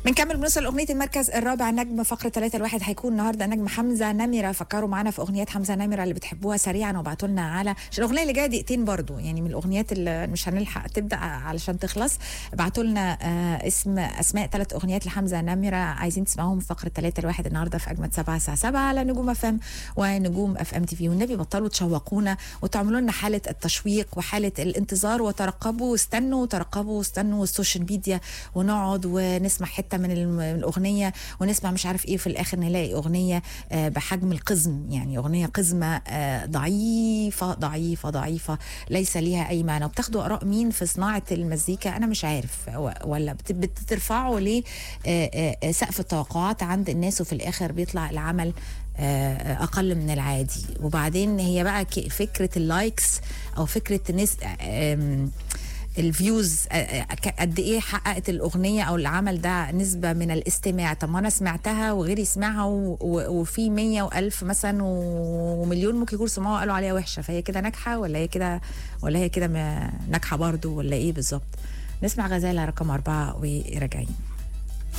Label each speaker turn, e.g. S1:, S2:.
S1: بنكمل بنوصل لاغنيه المركز الرابع نجم فقره 3 الواحد هيكون النهارده نجم حمزه نمره فكروا معانا في اغنيات حمزه نمره اللي بتحبوها سريعا وابعتوا لنا على عشان الاغنيه اللي جايه دقيقتين برضو يعني من الاغنيات اللي مش هنلحق تبدا علشان تخلص ابعتوا لنا آه اسم اسماء ثلاث اغنيات لحمزه نمره عايزين تسمعوهم في فقره 3 الواحد النهارده في اجمد 7 الساعه 7 على نجوم اف ام ونجوم اف ام تي في والنبي بطلوا تشوقونا وتعملوا لنا حاله التشويق وحاله الانتظار وترقبوا واستنوا وترقبوا واستنوا السوشيال ميديا ونقعد ونسمع حته من الم- الاغنيه ونسمع مش عارف ايه في الاخر نلاقي اغنيه آه، بحجم القزم يعني اغنيه قزمه آه، ضعيفه ضعيفه ضعيفه ليس ليها اي معنى وبتاخدوا اراء مين في صناعه المزيكا انا مش عارف و- ولا بت- بترفعوا ليه آه، آه، سقف التوقعات عند الناس وفي الاخر بيطلع العمل آه، اقل من العادي وبعدين هي بقى ك- فكره اللايكس او فكره ناس آم، الفيوز آه، آه، ك- قد ايه حققت الاغنيه او العمل ده نسبه من الاستماع طب ما انا سمعتها وغيري سمعها و- و- وفي مية والف مثلا و- ومليون ممكن يكونوا سمعوها وقالوا عليها وحشه فهي كده ناجحه ولا هي كده ولا هي كده ما- ناجحه برضو ولا ايه بالظبط نسمع غزاله رقم أربعة وراجعين